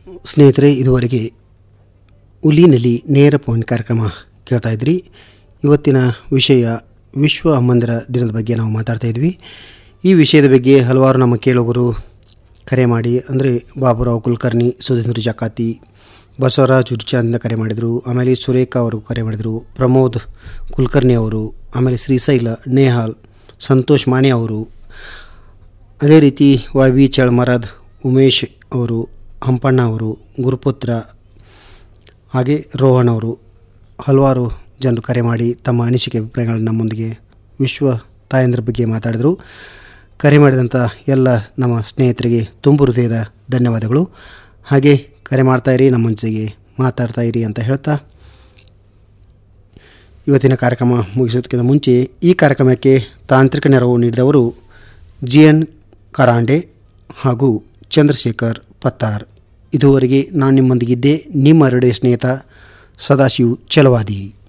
ಸ್ನೇಹಿತರೆ ಇದುವರೆಗೆ ಉಲಿನಲ್ಲಿ ನೇರ ಪಾಯಿಂಟ್ ಕಾರ್ಯಕ್ರಮ ಕೇಳ್ತಾ ಇದ್ರಿ ಇವತ್ತಿನ ವಿಷಯ ವಿಶ್ವ ಅಮ್ಮಂದಿರ ದಿನದ ಬಗ್ಗೆ ನಾವು ಮಾತಾಡ್ತಾ ಇದ್ವಿ ಈ ವಿಷಯದ ಬಗ್ಗೆ ಹಲವಾರು ನಮ್ಮ ಕೇಳುಗರು ಕರೆ ಮಾಡಿ ಅಂದರೆ ಬಾಬುರಾವ್ ಕುಲಕರ್ಣಿ ಸುಧೀಂದ್ರ ಜಕಾತಿ ಬಸವರಾಜ್ ಉರ್ಚಾಂದ ಕರೆ ಮಾಡಿದರು ಆಮೇಲೆ ಸುರೇಖಾ ಅವರು ಕರೆ ಮಾಡಿದರು ಪ್ರಮೋದ್ ಕುಲಕರ್ಣಿ ಅವರು ಆಮೇಲೆ ಶ್ರೀಶೈಲ ನೇಹಾಲ್ ಸಂತೋಷ್ ಮಾನೆ ಅವರು ಅದೇ ರೀತಿ ವೈ ವಿ ಚಳ್ಮರದ್ ಉಮೇಶ್ ಅವರು ಹಂಪಣ್ಣ ಅವರು ಗುರುಪುತ್ರ ಹಾಗೆ ರೋಹನ್ ಅವರು ಹಲವಾರು ಜನರು ಕರೆ ಮಾಡಿ ತಮ್ಮ ಅನಿಸಿಕೆ ಅಭಿಪ್ರಾಯಗಳನ್ನು ನಮ್ಮೊಂದಿಗೆ ವಿಶ್ವ ತಾಯಂದ್ರ ಬಗ್ಗೆ ಮಾತಾಡಿದರು ಕರೆ ಮಾಡಿದಂಥ ಎಲ್ಲ ನಮ್ಮ ಸ್ನೇಹಿತರಿಗೆ ತುಂಬು ಹೃದಯದ ಧನ್ಯವಾದಗಳು ಹಾಗೆ ಕರೆ ಮಾಡ್ತಾಯಿರಿ ನಮ್ಮೊಂದಿಗೆ ಮಾತಾಡ್ತಾ ಇರಿ ಅಂತ ಹೇಳ್ತಾ ಇವತ್ತಿನ ಕಾರ್ಯಕ್ರಮ ಮುಗಿಸೋದಕ್ಕಿಂತ ಮುಂಚೆ ಈ ಕಾರ್ಯಕ್ರಮಕ್ಕೆ ತಾಂತ್ರಿಕ ನೆರವು ನೀಡಿದವರು ಜಿ ಎನ್ ಕರಾಂಡೆ ಹಾಗೂ ಚಂದ್ರಶೇಖರ್ ಪತ್ತಾರ್ ಇದುವರೆಗೆ ನಾನು ನಿಮ್ಮೊಂದಿಗಿದ್ದೆ ನಿಮ್ಮ ರೇಡಿಯೋ ಸ್ನೇಹಿತ ಸದಾಶಿವ್ ಚಲವಾದಿ